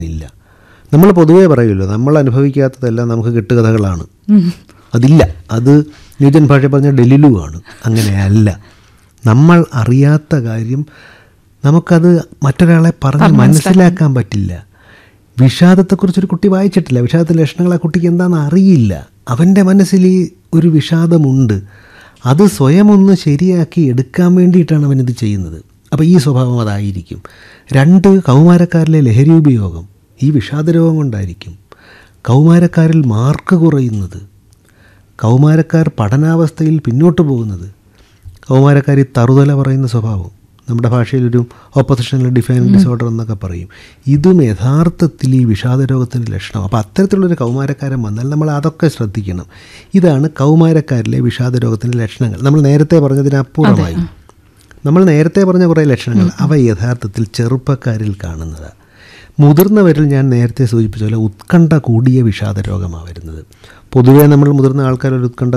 ഇല്ല നമ്മൾ പൊതുവേ പറയുമല്ലോ നമ്മൾ അനുഭവിക്കാത്തതെല്ലാം നമുക്ക് കെട്ടുകഥകളാണ് അതില്ല അത് ന്യൂജൻ ഭാഷ പറഞ്ഞ ഡെലിലുവാണ് അങ്ങനെയല്ല നമ്മൾ അറിയാത്ത കാര്യം നമുക്കത് മറ്റൊരാളെ പറഞ്ഞ് മനസ്സിലാക്കാൻ പറ്റില്ല വിഷാദത്തെക്കുറിച്ചൊരു കുട്ടി വായിച്ചിട്ടില്ല വിഷാദത്തിൻ്റെ ലക്ഷണങ്ങൾ ആ കുട്ടിക്ക് എന്താണെന്ന് അറിയില്ല അവൻ്റെ മനസ്സിൽ ഈ ഒരു വിഷാദമുണ്ട് അത് സ്വയം ഒന്ന് ശരിയാക്കി എടുക്കാൻ വേണ്ടിയിട്ടാണ് അവനിത് ചെയ്യുന്നത് അപ്പോൾ ഈ സ്വഭാവം അതായിരിക്കും രണ്ട് കൗമാരക്കാരിലെ ലഹരി ഉപയോഗം ഈ വിഷാദരോഗം കൊണ്ടായിരിക്കും കൗമാരക്കാരിൽ മാർക്ക് കുറയുന്നത് കൗമാരക്കാർ പഠനാവസ്ഥയിൽ പിന്നോട്ട് പോകുന്നത് കൗമാരക്കാർ ഈ തറുതല പറയുന്ന സ്വഭാവം നമ്മുടെ ഭാഷയിലൊരു ഓപ്പോസിഷണൽ ഡിഫൈൻ ഡിസോർഡർ എന്നൊക്കെ പറയും ഇതും യഥാർത്ഥത്തിൽ ഈ വിഷാദരോഗത്തിൻ്റെ ലക്ഷണം അപ്പോൾ അത്തരത്തിലുള്ളൊരു കൗമാരക്കാരൻ വന്നാൽ നമ്മൾ അതൊക്കെ ശ്രദ്ധിക്കണം ഇതാണ് കൗമാരക്കാരിലെ വിഷാദരോഗത്തിൻ്റെ ലക്ഷണങ്ങൾ നമ്മൾ നേരത്തെ പറഞ്ഞതിനപ്പുറമായി നമ്മൾ നേരത്തെ പറഞ്ഞ കുറേ ലക്ഷണങ്ങൾ അവ യഥാർത്ഥത്തിൽ ചെറുപ്പക്കാരിൽ കാണുന്നതാണ് മുതിർന്നവരിൽ ഞാൻ നേരത്തെ സൂചിപ്പിച്ച പോലെ ഉത്കണ്ഠ കൂടിയ വിഷാദ രോഗമാണ് വരുന്നത് പൊതുവേ നമ്മൾ മുതിർന്ന ആൾക്കാർ ഒരു ഉത്കണ്ഠ